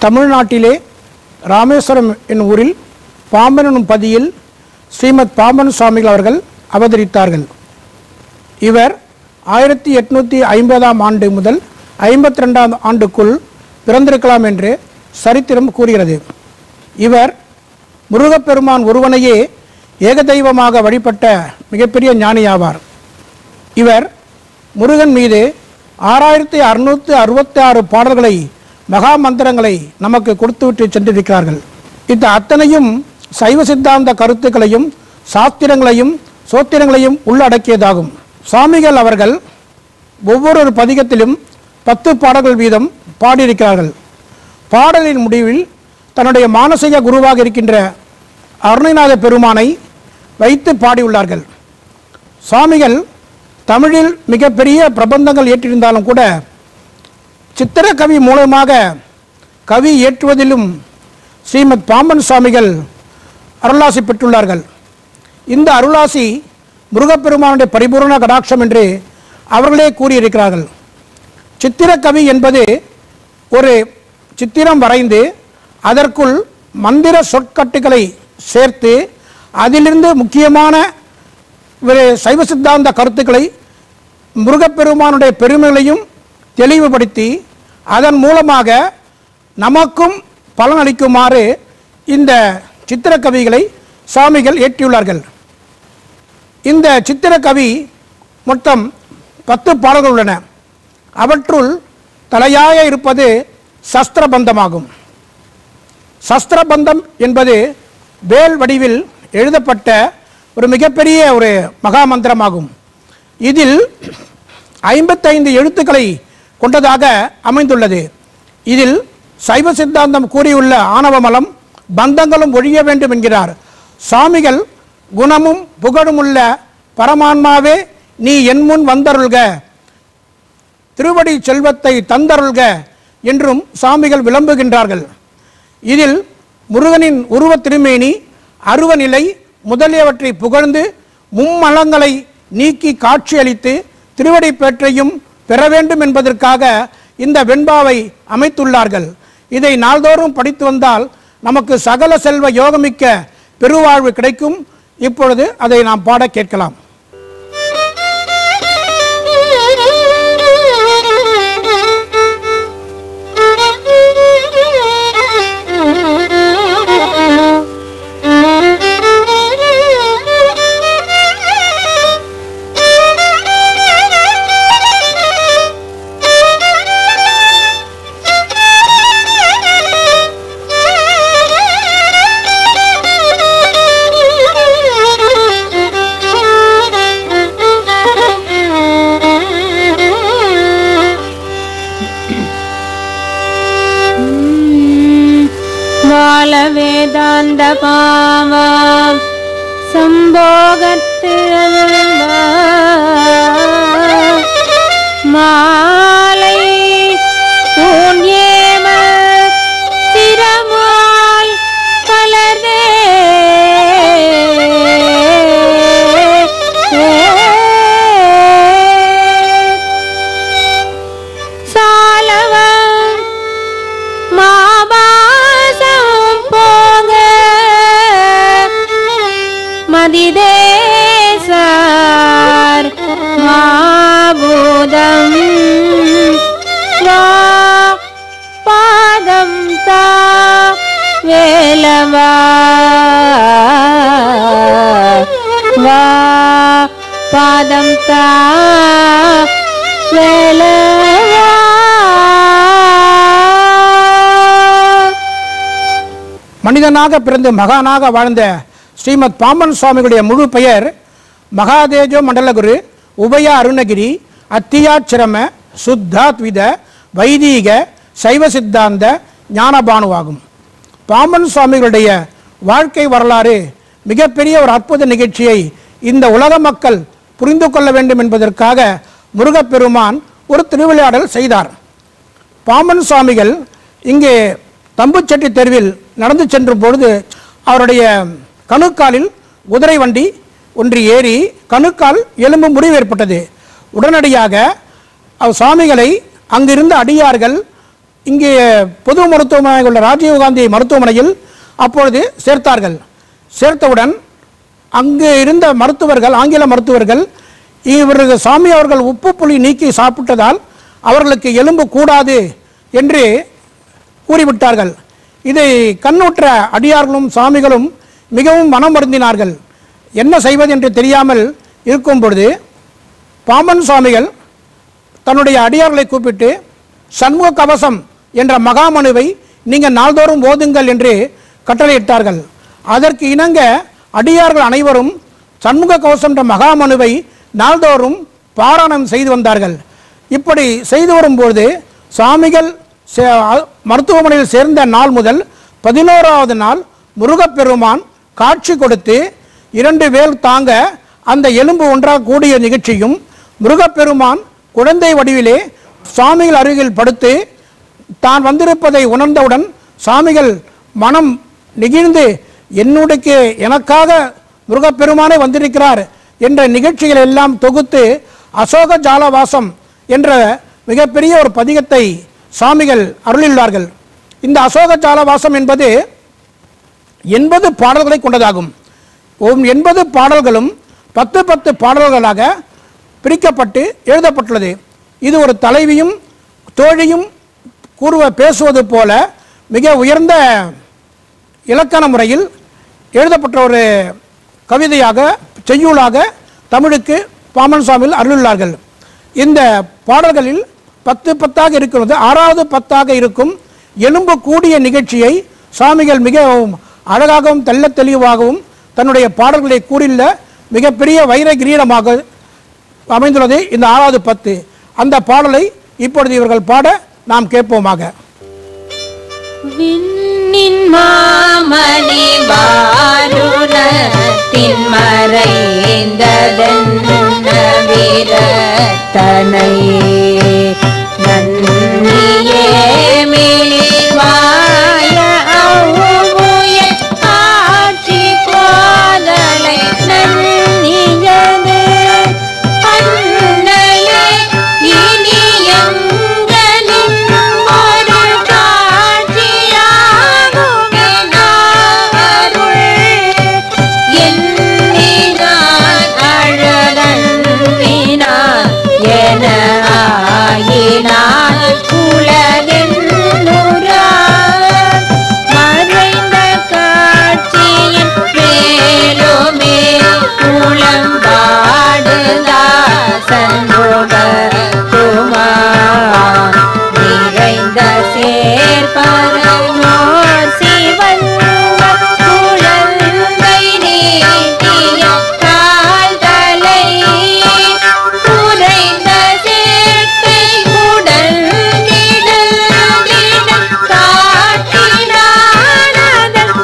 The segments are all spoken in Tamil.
தமிழ்நாட்டிலே ராமேஸ்வரம் என்னும் ஊரில் பாம்பன் என்னும் பதியில் ஸ்ரீமத் பாம்பன் சுவாமிகள் அவர்கள் அவதரித்தார்கள் இவர் ஆயிரத்தி எட்நூற்றி ஐம்பதாம் ஆண்டு முதல் ஐம்பத்தி ரெண்டாம் ஆண்டுக்குள் பிறந்திருக்கலாம் என்று சரித்திரம் கூறுகிறது இவர் முருகப்பெருமான் ஒருவனையே ஏகதெய்வமாக வழிபட்ட மிகப்பெரிய ஞானியாவார் இவர் முருகன் மீது ஆறாயிரத்தி அறுநூற்றி அறுபத்தி ஆறு பாடல்களை மகா மந்திரங்களை நமக்கு கொடுத்துவிட்டு சென்றிருக்கிறார்கள் இந்த அத்தனையும் சைவ சித்தாந்த கருத்துக்களையும் சாஸ்திரங்களையும் சோத்திரங்களையும் உள்ளடக்கியதாகும் சுவாமிகள் அவர்கள் ஒவ்வொரு பதிகத்திலும் பத்து பாடல்கள் வீதம் பாடியிருக்கிறார்கள் பாடலின் முடிவில் தன்னுடைய மானசீக குருவாக இருக்கின்ற அருணைநாத பெருமானை வைத்து பாடியுள்ளார்கள் சுவாமிகள் தமிழில் மிகப்பெரிய பிரபந்தங்கள் இயற்றியிருந்தாலும் கூட சித்திரக்கவி மூலமாக கவி இயற்றுவதிலும் ஸ்ரீமத் பாம்பன் சுவாமிகள் அருளாசி பெற்றுள்ளார்கள் இந்த அருளாசி முருகப்பெருமானுடைய பரிபூரண கடாட்சம் என்று அவர்களே கூறியிருக்கிறார்கள் சித்திரக்கவி என்பது ஒரு சித்திரம் வரைந்து அதற்குள் மந்திர சொற்கட்டுகளை சேர்த்து அதிலிருந்து முக்கியமான ஒரு சைவ சித்தாந்த கருத்துக்களை முருகப்பெருமானுடைய பெருமைகளையும் தெளிவுபடுத்தி அதன் மூலமாக நமக்கும் பலனளிக்குமாறு இந்த சித்திரக்கவிகளை சுவாமிகள் இயற்றியுள்ளார்கள் இந்த சித்திரக்கவி மொத்தம் பத்து பாடல்கள் உள்ளன அவற்றுள் தலையாய இருப்பது சஸ்திரபந்தமாகும் சஸ்திரபந்தம் என்பது வேல் வடிவில் எழுதப்பட்ட ஒரு மிகப்பெரிய ஒரு மகா மந்திரமாகும் இதில் ஐம்பத்தைந்து எழுத்துக்களை கொண்டதாக அமைந்துள்ளது இதில் சைவ சித்தாந்தம் கூறியுள்ள ஆணவமலம் பந்தங்களும் ஒழிய வேண்டும் என்கிறார் சுவாமிகள் குணமும் புகழுமுள்ள பரமான்மாவே நீ என் முன் வந்தருள்க திருவடி செல்வத்தை தந்தருள்க என்றும் சாமிகள் விளம்புகின்றார்கள் இதில் முருகனின் உருவத் திருமேனி அருவநிலை முதலியவற்றை புகழ்ந்து மும்மலங்களை நீக்கி காட்சியளித்து திருவடி பேற்றையும் பெற வேண்டும் என்பதற்காக இந்த வெண்பாவை அமைத்துள்ளார்கள் இதை நாள்தோறும் படித்து வந்தால் நமக்கு சகல செல்வ யோகமிக்க பெருவாழ்வு கிடைக்கும் இப்பொழுது அதை நாம் பாட கேட்கலாம் வாழ வேதாந்த பாவாம் சம்போகத்து அருள்வா. மாலை ஊன் ஏம திறமால் கலர்தே சாலவம் மாபாசம் போக மதிதேசார் மாபூதம் வா பாதம் தா வேலவா வா பாதம் தா வேலவா மனிதனாக பிறந்து மகானாக வாழ்ந்த ஸ்ரீமத் பாம்பன் சுவாமிகளுடைய முழு பெயர் மகாதேஜோ மண்டலகுரு உபய அருணகிரி அத்தியாச்சிரம சுத்தாத்வித வைதீக சைவ சித்தாந்த ஞானபானுவாகும் பாம்பன் சுவாமிகளுடைய வாழ்க்கை வரலாறு மிகப்பெரிய ஒரு அற்புத நிகழ்ச்சியை இந்த உலக மக்கள் புரிந்து கொள்ள வேண்டும் என்பதற்காக முருகப்பெருமான் ஒரு திருவிளையாடல் செய்தார் பாம்பன் சுவாமிகள் இங்கே தம்புச்செட்டி தெருவில் நடந்து சென்ற பொழுது அவருடைய கணுக்காலில் குதிரை வண்டி ஒன்று ஏறி கணுக்கால் எலும்பு முறிவு ஏற்பட்டது உடனடியாக அவர் சுவாமிகளை அங்கிருந்த அடியார்கள் இங்கே பொது மருத்துவமனை உள்ள ராஜீவ்காந்தி மருத்துவமனையில் அப்பொழுது சேர்த்தார்கள் சேர்த்தவுடன் அங்கு இருந்த மருத்துவர்கள் ஆங்கில மருத்துவர்கள் இவர்கள் சாமி அவர்கள் உப்பு புளி நீக்கி சாப்பிட்டதால் அவர்களுக்கு எலும்பு கூடாது என்று கூறிவிட்டார்கள் இதை கண்ணுற்ற அடியார்களும் சாமிகளும் மிகவும் மனம் வருந்தினார்கள் என்ன செய்வது என்று தெரியாமல் இருக்கும் பொழுது பாம்பன் சுவாமிகள் தன்னுடைய அடியார்களை கூப்பிட்டு சண்முக கவசம் என்ற மகாமனுவை நீங்கள் நாள்தோறும் ஓதுங்கள் என்று கட்டளையிட்டார்கள் அதற்கு இணங்க அடியார்கள் அனைவரும் சண்முக கவசம் என்ற மகாமனுவை நாள்தோறும் பாராயணம் செய்து வந்தார்கள் இப்படி செய்து வரும்போது சுவாமிகள் சே- அ- மருத்துவமனையில் சேர்ந்த நாள் முதல் பதினோராவது நாள் முருகப்பெருமான் காட்சி கொடுத்து இரண்டு வேல் தாங்க அந்த எலும்பு ஒன்றாக கூடிய நிகழ்ச்சியும் முருகப்பெருமான் குழந்தை வடிவிலே சுவாமிகள் அருகில் படுத்து தான் வந்திருப்பதை உணர்ந்தவுடன் சுவாமிகள் மனம் நெகிழ்ந்து என்னுடைய எனக்காக முருகப்பெருமானே வந்திருக்கிறார் என்ற நிகழ்ச்சிகள் எல்லாம் தொகுத்து அசோக ஜாலவாசம் என்ற மிகப்பெரிய ஒரு பதிகத்தை சுவாமிகள் அருளியுள்ளார்கள் இந்த அசோக ஜாலவாசம் என்பது எண்பது பாடல்களை கொண்டதாகும் ஓம் எண்பது பாடல்களும் பத்து பத்து பாடல்களாக பிரிக்கப்பட்டு எழுதப்பட்டுள்ளது இது ஒரு தலைவியும் தோழியும் கூறுவ பேசுவது போல மிக உயர்ந்த இலக்கண முறையில் எழுதப்பட்ட ஒரு கவிதையாக செய்யுளாக தமிழுக்கு பாமன் சுவாமிகள் அருளுள்ளார்கள் இந்த பாடல்களில் பத்து பத்தாக இருக்கிறது ஆறாவது பத்தாக இருக்கும் எலும்பு கூடிய நிகழ்ச்சியை சுவாமிகள் மிகவும் அழகாகவும் தெள்ள தெளிவாகவும் தன்னுடைய பாடல்களை கூறியுள்ள மிகப்பெரிய வைர கிரீடமாக அமைந்துள்ளது இந்த ஆறாவது பத்து அந்த பாடலை இப்பொழுது இவர்கள் பாட நாம் கேட்போமாக விண்ணின் மாமணி வாருணத்தின் மறைந்ததென்ன வீரத்தனை நன்னியே மிளிர்வாய அவ்வுய ஆட்சி கோதலை நன்னியது அன்னையே இனியங்களின் ஒரு காட்சியாகுமே நாருள் எண்ணினான் அழகன்னினான் என ஆயினான் உலகென்னுரார் மறைந்த காட்சியின் மேலுமே உளம்பாடுதாசன் குமார் நிறைந்த சேர்பரனோர் சிவன் குழந்தை நீட்டிய கால் தலை குறைந்த சேர்க்கை உடல் நிடல் நிடல் காட்டினானதன்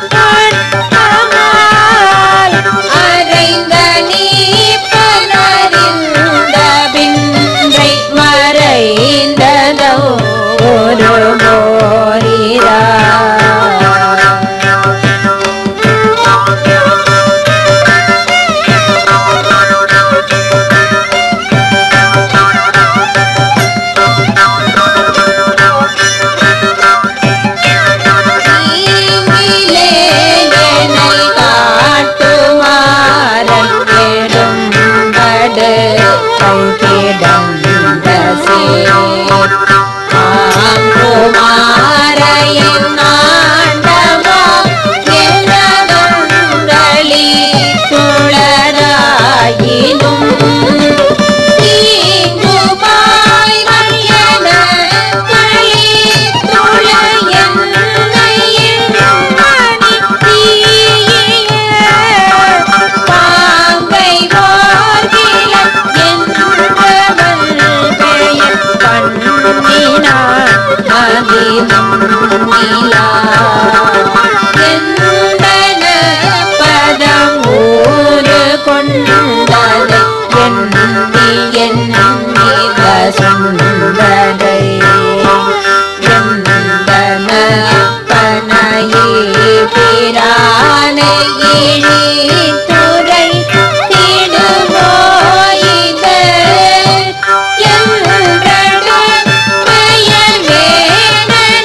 கண்ணமாய் அறைந்த நீ பலரிந்த பின்றை மறைந்ததோ ஒரு மோரிரா நீங்கிலே என்னை காட்டுமாறன் பெரும்படு கைகிடந்த சேர் ஆங்குமாரையின் ஆண்டவா எனதொன்றலி துளராயினும் தீங்குமாய் வல்யன களி துளையன்னையின் மணி தீய பாம்பை போர்கில என்றவள் பெயர் பண்ணினான் அதிமுன்னிலா எந்தன பதம் ஊரு கொண்டதை எண்ணி எண்ணி வசுந்தரை எந்தன பனையே பிரானை இழித்துறை திடுவோயிதழ் என்றடு பெயர் வேணனை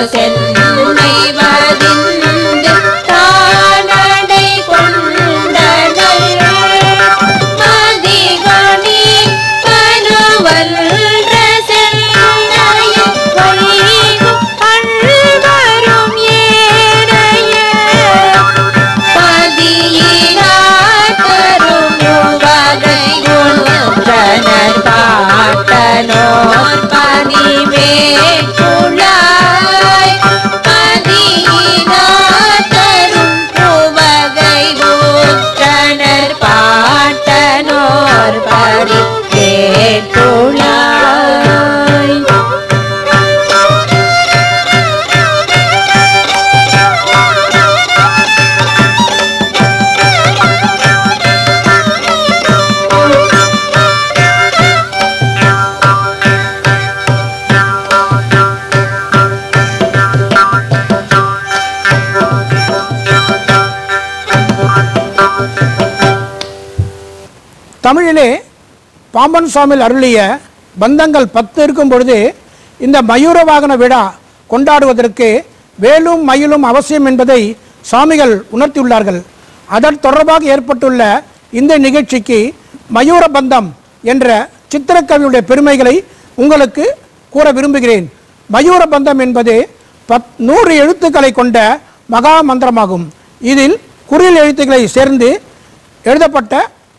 சென்னை வதிந்து தானடை கொண்டனர் மதிகணி பனுவல்ற சென்னையில் வைகும் அன்பரும் ஏனைய பதியினாத்தரும் வகை ஒன்றனர் பாட்டனோர் பணிவேற்றுளாய் பதியினாத்தரும் உவகை ஒன்றனர் பாட்டனோர் பணி கேட்டுளாய் தமிழிலே பாம்பன் சுவாமியில் அருளிய பந்தங்கள் பத்து இருக்கும் பொழுது இந்த மயூர வாகன விழா கொண்டாடுவதற்கு வேலும் மயிலும் அவசியம் என்பதை சுவாமிகள் உணர்த்தியுள்ளார்கள் அதன் தொடர்பாக ஏற்பட்டுள்ள இந்த நிகழ்ச்சிக்கு மயூர பந்தம் என்ற சித்திரக்கவியுடைய பெருமைகளை உங்களுக்கு கூற விரும்புகிறேன் மயூர பந்தம் என்பது பத் நூறு எழுத்துக்களை கொண்ட மகா மந்திரமாகும் இதில் குறில் எழுத்துக்களை சேர்ந்து எழுதப்பட்ட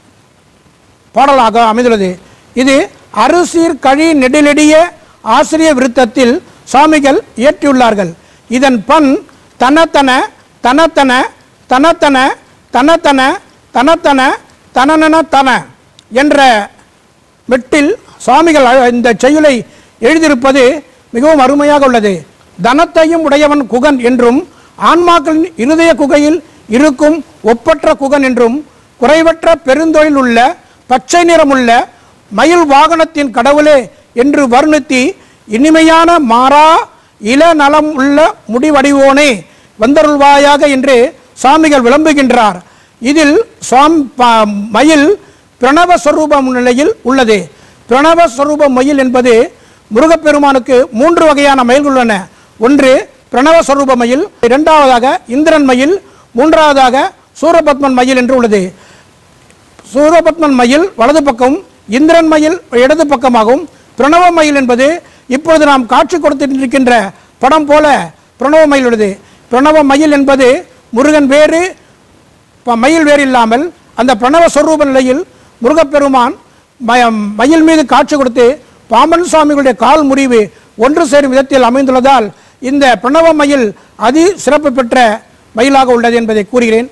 பாடலாக அமைந்துள்ளது இது அறுசீர் கழி நெடிலெடிய ஆசிரிய விருத்தத்தில் சுவாமிகள் இயற்றியுள்ளார்கள் இதன் பண் தனத்தன தனத்தன தனத்தன தனத்தன தனத்தன தனனன தன என்ற மெட்டில் சுவாமிகள் அழ- இந்த செய்யுளை எழுதியிருப்பது மிகவும் அருமையாக உள்ளது தனத்தையும் உடையவன் குகன் என்றும் ஆன்மாக்களின் இருதய குகையில் இருக்கும் ஒப்பற்ற குகன் என்றும் குறைவற்ற பெருந்தொழில் உள்ள பச்சை நிறமுள்ள மயில் வாகனத்தின் கடவுளே என்று வர்ணித்தி இனிமையான மாறா இள நலம் உள்ள முடிவடிவோனே வந்தருள்வாயாக என்று சுவாமிகள் விளம்புகின்றார் இதில் சுவாம் ப- மயில் பிரணவ சொரூபம் நிலையில் உள்ளது பிரணவ சொரூப மயில் என்பது முருகப்பெருமானுக்கு மூன்று வகையான மயில்கள் உள்ளன ஒன்று பிரணவ சொரூப மயில் இரண்டாவதாக இந்திரன் மயில் மூன்றாவதாக சூரபத்மன் மயில் என்று உள்ளது சூரபத்மன் மயில் வலது பக்கம் இந்திரன் மயில் இடது பக்கமாகும் பிரணவ மயில் என்பது இப்பொழுது நாம் காட்சி கொடுத்திருக்கின்ற படம் போல பிரணவ மயில் உள்ளது பிரணவ மயில் என்பது முருகன் வேறு ப- மயில் வேறு இல்லாமல் அந்த பிரணவ சொரூப நிலையில் முருகப்பெருமான் ம- மயில் மீது காட்சி கொடுத்து பாம்பன் சுவாமிகளுடைய கால் முறிவு ஒன்று சேரும் விதத்தில் அமைந்துள்ளதால் இந்த பிரணவ மயில் அதி சிறப்பு பெற்ற மயிலாக உள்ளது என்பதை கூறுகிறேன்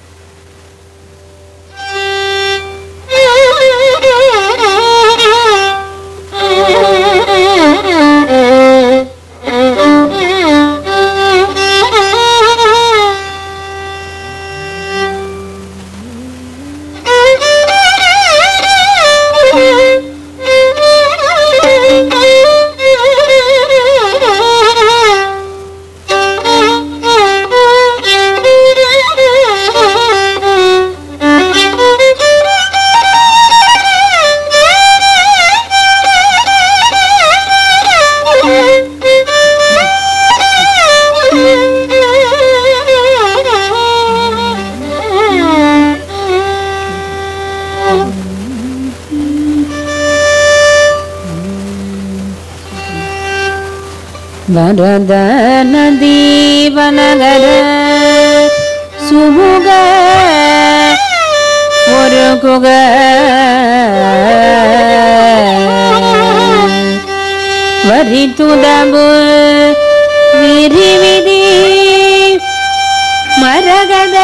வரத நதீவனகர சுமுக ஒரு குக வரி துதபு விரிவிதி மரகத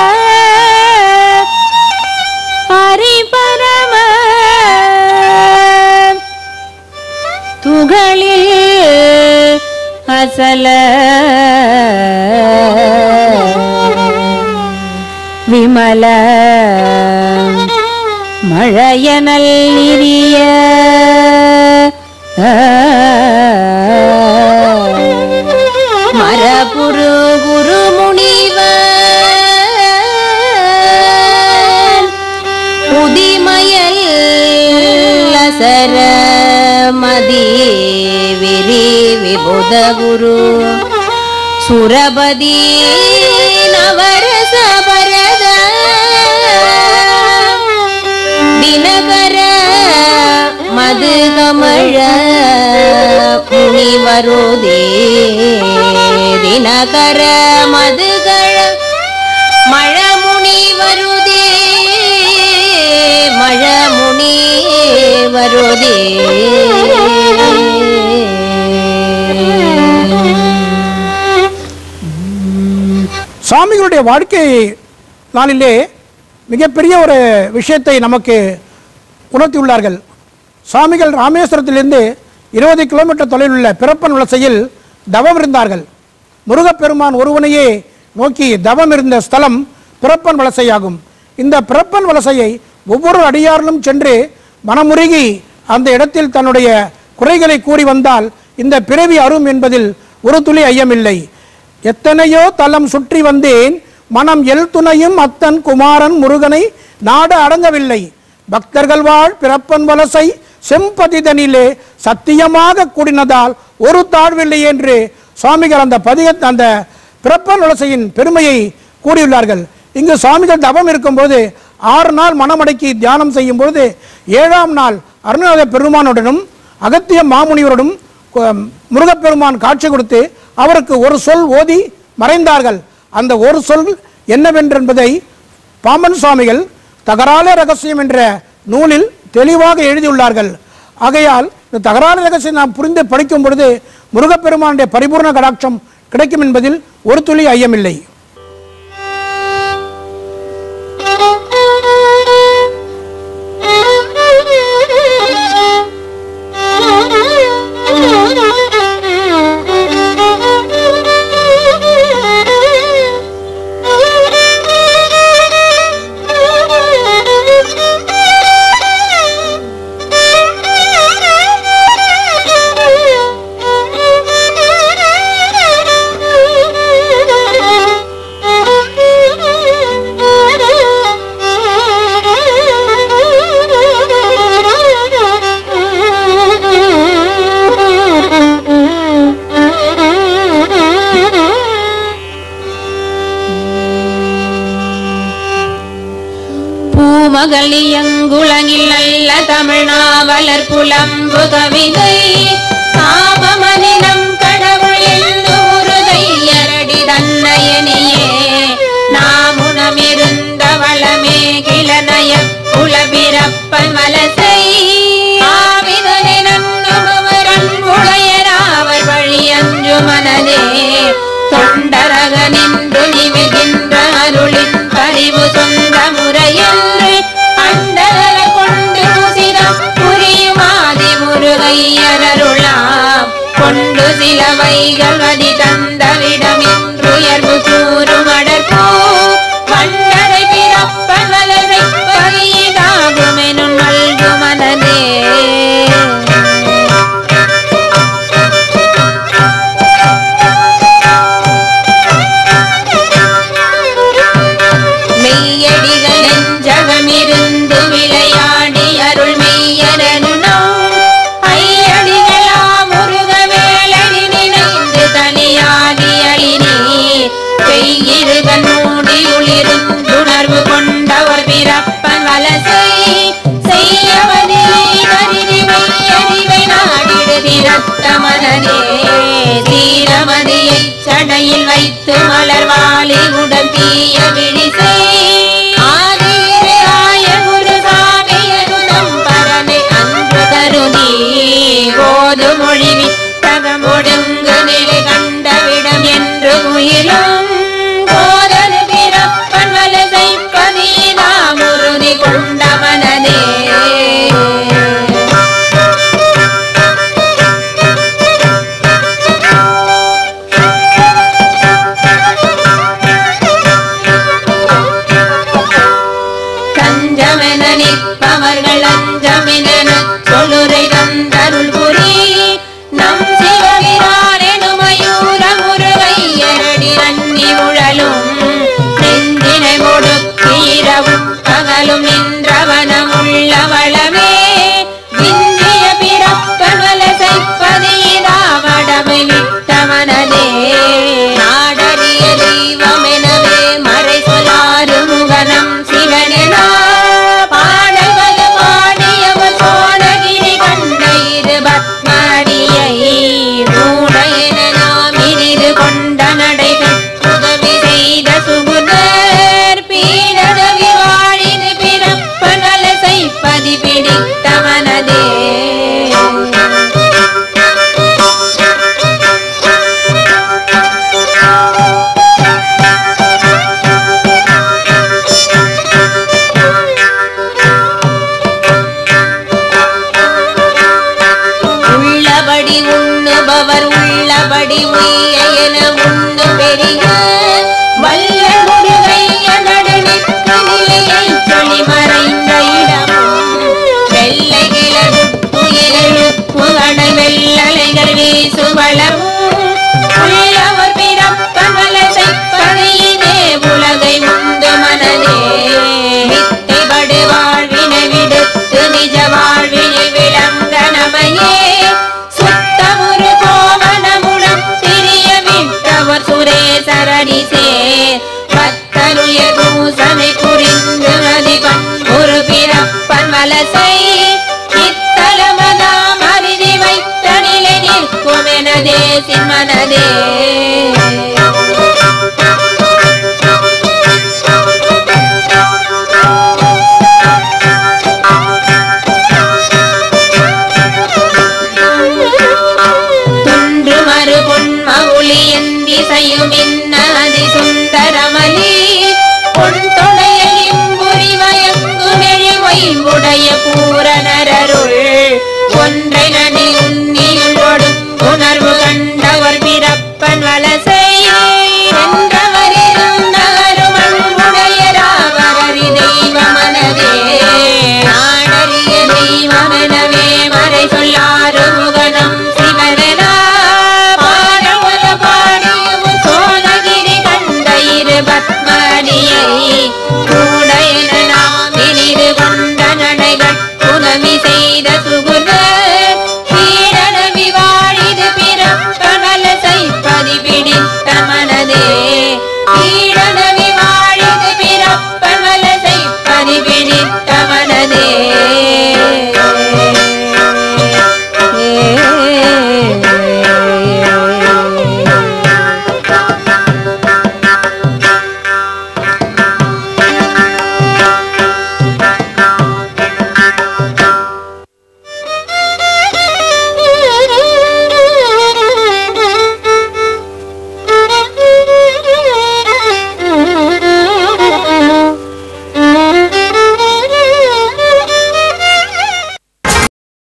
பரிபரம துகளில் அசல விமல மழையனல் நிறிய மரபுரு குரு முனிவர் உதிமயல் அசர மதி விரி விபுத குரு சுரபதி நவரச பரத தினகர மது கமழ முனி வருதே தினகர மதுகள மழமுனி வருதே மழமுனி வருதே சுவாமிகளுடைய வாழ்க்கை நாளிலே மிகப்பெரிய ஒரு விஷயத்தை நமக்கு உணர்த்தியுள்ளார்கள் சுவாமிகள் ராமேஸ்வரத்திலிருந்து இருபது கிலோமீட்டர் தொலைவில் உள்ள பிறப்பன் வலசையில் தவம் இருந்தார்கள் முருகப்பெருமான் ஒருவனையே நோக்கி தவம் இருந்த ஸ்தலம் பிறப்பன் வலசையாகும் இந்த பிறப்பன் வலசையை ஒவ்வொரு அடியாரிலும் சென்று மனமுருகி அந்த இடத்தில் தன்னுடைய குறைகளை கூறி வந்தால் இந்த பிறவி அரும் என்பதில் ஒரு துளி ஐயமில்லை எத்தனையோ தலம் சுற்றி வந்தேன் மனம் எல் துணையும் அத்தன் குமாரன் முருகனை நாட அடங்கவில்லை பக்தர்கள் வாழ் பிறப்பன் வலசை செம்பதிதனிலே சத்தியமாக கூடினதால் ஒரு தாழ்வில்லை என்று சுவாமிகள் அந்த பதிக அந்த பிறப்பன் வலசையின் பெருமையை கூறியுள்ளார்கள் இங்கு சுவாமிகள் தவம் இருக்கும்போது ஆறு நாள் மனமடக்கி தியானம் செய்யும் பொழுது ஏழாம் நாள் அருணாத பெருமானுடனும் அகத்திய மாமுனிவருடன் கு- முருகப்பெருமான் காட்சி கொடுத்து அவருக்கு ஒரு சொல் ஓதி மறைந்தார்கள் அந்த ஒரு சொல் என்னவென்றென்பதை பாம்பன் சுவாமிகள் தகரால ரகசியம் என்ற நூலில் தெளிவாக எழுதியுள்ளார்கள் ஆகையால் இந்த தகராறு ரகசியம் நாம் புரிந்து படிக்கும் பொழுது முருகப்பெருமானுடைய பரிபூர்ண கடாட்சம் கிடைக்கும் என்பதில் ஒரு துளி ஐயமில்லை பூமகளியங்குளங்கில் நல்ல தமிழ்நாவலர் புலம்பு கவிதை தாபமனிதம் கடவுள் என்று முருகையரடி தன்னையனியே நாமுனமிருந்த வளமே கிளநய குலபிறப்பன் வலசை ஆவிதனென்னுமவரன் உளையராவர் வழி அஞ்சு மனதே தொண்டரக நின்று நிமிகின்ற அருளின் பரிவு சொந்த முறையன்று அண்டர கொண்டு முசிரம் புரியுமாதி முருகையருளாம் கொண்டு சிலவைகள் வதி தந்தவிடமின்றுயர்வு கூறும் அடற்பூ வண்டரை பிறப்பன் வலரை பகிதாகுமெனும் நல்கு மனதே மெய்யடிகள் நெஞ்சகமிருந்து விளையாடி அருள் மெய்யரனும் ஐயடிகளா முருக வேலடி நினைந்து தனியாகி அழினி பெய்யிருகன் மூடி உளிருந்துணர்வு கொண்டவர் பிறப்பன் வலசை செய்யவதி கருதி மெய்யடிவை நாடிடுதி ரத்த மனதே தீரமதியை சடையில் வைத்து மலர்வாளி உடன் தீய விழிசை ஆதிராய குருசாமி அனுதம் பரனை அன்று கருதி போது மொழி வித்தகம் ஒடுங்கு நிலை கண்டவிடம் என்று முயிலும் போதது பிறப்பன் வலசை பதீதா முருதி கொண்ட மனதே உள்ளபடி உண்ணுபவர் உள்ளபடி உய்ய என உண்ணு பெரிய வல்ல முருகைய நடுநிற்கு நிலையை சொல்லி மறைந்த இடமும் வெள்ளை கிளறுப்பு கடல் வெள்ளலைகள் வீசுவளமும் உள்ளவர் பிறப்பமல செய்ப்பதையினே உலகை உண்டு மனதே வித்தைபடு வாழ்வினை விடுத்து நிஜ வாழ்வினை விளங்க நமையே சுத்தமுரு கோவனமுடம் திரிய விட்டவர் சுரேசரடி சேர் பத்தனுய பூசனை புரிந்து மதிபன் ஒரு பிறப்பன் வலசை இத்தலமதாம் அரிதி வைத்த நிலை நிற்கும் எனதே சிம்மனதே துன்று மறு பொன்மவுளி என் திசையுமே